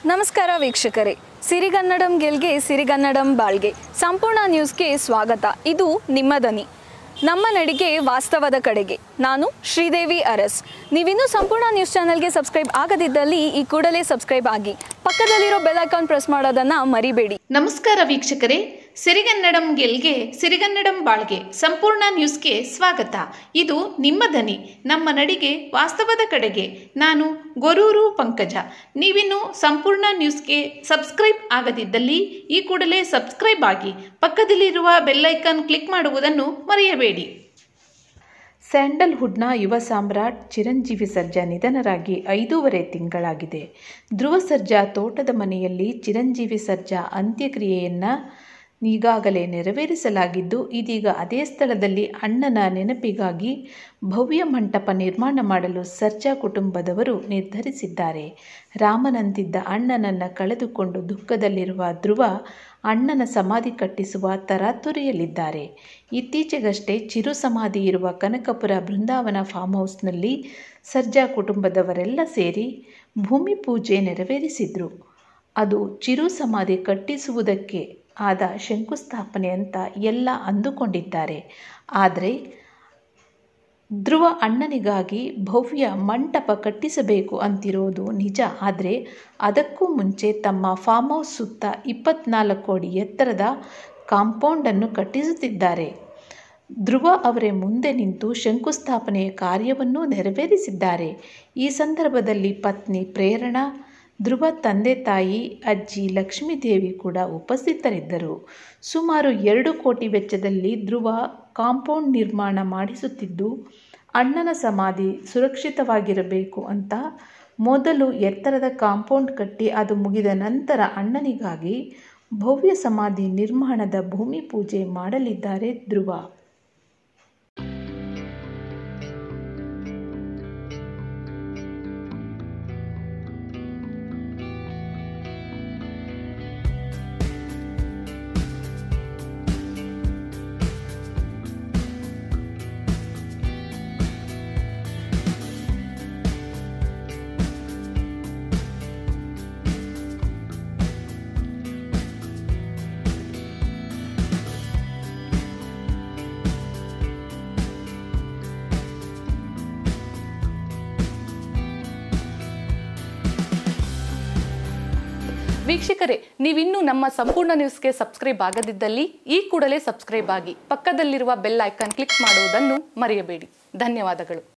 ನಮಸ್ಕಾರ ವೀಕ್ಷಕರೇ ಸಿರಿಗನ್ನಡಂ ಗೆಲ್ಗೆ ಸಿರಿಗನ್ನಡಂ ಬಾಳ್ಗೆ ಸಂಪೂರ್ಣ ನ್ಯೂಸ್ಗೆ ಸ್ವಾಗತ ಇದು ನಿಮ್ಮ ದನಿ ನಮ್ಮ ನಡಿಗೆ ವಾಸ್ತವದ ಕಡೆಗೆ ನಾನು ಶ್ರೀದೇವಿ ಅರಸ್ ನೀವಿನ್ನೂ ಸಂಪೂರ್ಣ ನ್ಯೂಸ್ ಚಾನೆಲ್ಗೆ ಸಬ್ಸ್ಕ್ರೈಬ್ ಆಗದಿದ್ದಲ್ಲಿ ಈ ಕೂಡಲೇ ಸಬ್ಸ್ಕ್ರೈಬ್ ಆಗಿ ಪಕ್ಕದಲ್ಲಿರೋ ಬೆಲ್ ಐಕಾನ್ ಪ್ರೆಸ್ ಮಾಡೋದನ್ನ ಮರಿಬೇಡಿ ನಮಸ್ಕಾರ ವೀಕ್ಷಕರೇ ಸಿರಿಗನ್ನಡಂ ಗೆಲ್ಗೆ ಸಿರಿಗನ್ನಡಂ ಬಾಳ್ಗೆ ಸಂಪೂರ್ಣ ನ್ಯೂಸ್ಗೆ ಸ್ವಾಗತ ಇದು ನಿಮ್ಮ ದನಿ ನಮ್ಮ ನಡಿಗೆ ವಾಸ್ತವದ ಕಡೆಗೆ ನಾನು ಗೊರೂರು ಪಂಕಜ ನೀವಿನ್ನು ಸಂಪೂರ್ಣ ನ್ಯೂಸ್ಗೆ ಸಬ್ಸ್ಕ್ರೈಬ್ ಆಗದಿದ್ದಲ್ಲಿ ಈ ಕೂಡಲೇ ಸಬ್ಸ್ಕ್ರೈಬ್ ಆಗಿ ಪಕ್ಕದಲ್ಲಿರುವ ಬೆಲ್ಲೈಕನ್ ಕ್ಲಿಕ್ ಮಾಡುವುದನ್ನು ಮರೆಯಬೇಡಿ ಸ್ಯಾಂಡಲ್ವುಡ್ನ ಯುವ ಸಾಮ್ರಾಟ್ ಚಿರಂಜೀವಿ ಸರ್ಜಾ ನಿಧನರಾಗಿ ಐದೂವರೆ ತಿಂಗಳಾಗಿದೆ ಧ್ರುವ ಸರ್ಜಾ ತೋಟದ ಮನೆಯಲ್ಲಿ ಚಿರಂಜೀವಿ ಸರ್ಜಾ ಅಂತ್ಯಕ್ರಿಯೆಯನ್ನು ಈಗಾಗಲೇ ನೆರವೇರಿಸಲಾಗಿದ್ದು ಇದೀಗ ಅದೇ ಸ್ಥಳದಲ್ಲಿ ಅಣ್ಣನ ನೆನಪಿಗಾಗಿ ಭವ್ಯ ಮಂಟಪ ನಿರ್ಮಾಣ ಮಾಡಲು ಸರ್ಜಾ ಕುಟುಂಬದವರು ನಿರ್ಧರಿಸಿದ್ದಾರೆ ರಾಮನಂತಿದ್ದ ಅಣ್ಣನನ್ನು ಕಳೆದುಕೊಂಡು ದುಃಖದಲ್ಲಿರುವ ಧ್ರುವ ಅಣ್ಣನ ಸಮಾಧಿ ಕಟ್ಟಿಸುವ ತರಾತುರಿಯಲ್ಲಿದ್ದಾರೆ ಇತ್ತೀಚೆಗಷ್ಟೇ ಚಿರು ಸಮಾಧಿ ಇರುವ ಕನಕಪುರ ಬೃಂದಾವನ ಫಾರ್ಮ್ ಹೌಸ್ನಲ್ಲಿ ಸರ್ಜಾ ಕುಟುಂಬದವರೆಲ್ಲ ಸೇರಿ ಭೂಮಿ ಪೂಜೆ ನೆರವೇರಿಸಿದ್ರು ಅದು ಚಿರು ಸಮಾಧಿ ಕಟ್ಟಿಸುವುದಕ್ಕೆ ಆದ ಶಂಕುಸ್ಥಾಪನೆ ಅಂತ ಎಲ್ಲ ಅಂದುಕೊಂಡಿದ್ದಾರೆ ಆದರೆ ಧ್ರುವ ಅಣ್ಣನಿಗಾಗಿ ಭವ್ಯ ಮಂಟಪ ಕಟ್ಟಿಸಬೇಕು ಅಂತಿರೋದು ನಿಜ ಆದರೆ ಅದಕ್ಕೂ ಮುಂಚೆ ತಮ್ಮ ಫಾರ್ಮ್ ಹೌಸ್ ಸುತ್ತ ಇಪ್ಪತ್ನಾಲ್ಕು ಅಡಿ ಎತ್ತರದ ಕಾಂಪೌಂಡನ್ನು ಕಟ್ಟಿಸುತ್ತಿದ್ದಾರೆ ಧ್ರುವ ಅವರೇ ಮುಂದೆ ನಿಂತು ಶಂಕುಸ್ಥಾಪನೆಯ ಕಾರ್ಯವನ್ನೂ ನೆರವೇರಿಸಿದ್ದಾರೆ ಈ ಸಂದರ್ಭದಲ್ಲಿ ಪತ್ನಿ ಪ್ರೇರಣಾ ಧ್ರುವ ತಂದೆ ತಾಯಿ ಅಜ್ಜಿ ಲಕ್ಷ್ಮೀದೇವಿ ಕೂಡ ಉಪಸ್ಥಿತರಿದ್ದರು ಸುಮಾರು ಎರಡು ಕೋಟಿ ವೆಚ್ಚದಲ್ಲಿ ಧ್ರುವ ಕಾಂಪೌಂಡ್ ನಿರ್ಮಾಣ ಮಾಡಿಸುತ್ತಿದ್ದು ಅಣ್ಣನ ಸಮಾಧಿ ಸುರಕ್ಷಿತವಾಗಿರಬೇಕು ಅಂತ ಮೊದಲು ಎತ್ತರದ ಕಾಂಪೌಂಡ್ ಕಟ್ಟಿ ಅದು ಮುಗಿದ ನಂತರ ಅಣ್ಣನಿಗಾಗಿ ಭವ್ಯ ಸಮಾಧಿ ನಿರ್ಮಾಣದ ಭೂಮಿ ಪೂಜೆ ಮಾಡಲಿದ್ದಾರೆ ಧ್ರುವ ವೀಕ್ಷಕರೇ ನೀವಿನ್ನೂ ನಮ್ಮ ಸಂಪೂರ್ಣ ನ್ಯೂಸ್ಗೆ ಸಬ್ಸ್ಕ್ರೈಬ್ ಆಗದಿದ್ದಲ್ಲಿ ಈ ಕೂಡಲೇ ಸಬ್ಸ್ಕ್ರೈಬ್ ಆಗಿ ಪಕ್ಕದಲ್ಲಿರುವ ಬೆಲ್ ಐಕಾನ್ ಕ್ಲಿಕ್ ಮಾಡುವುದನ್ನು ಮರೆಯಬೇಡಿ ಧನ್ಯವಾದಗಳು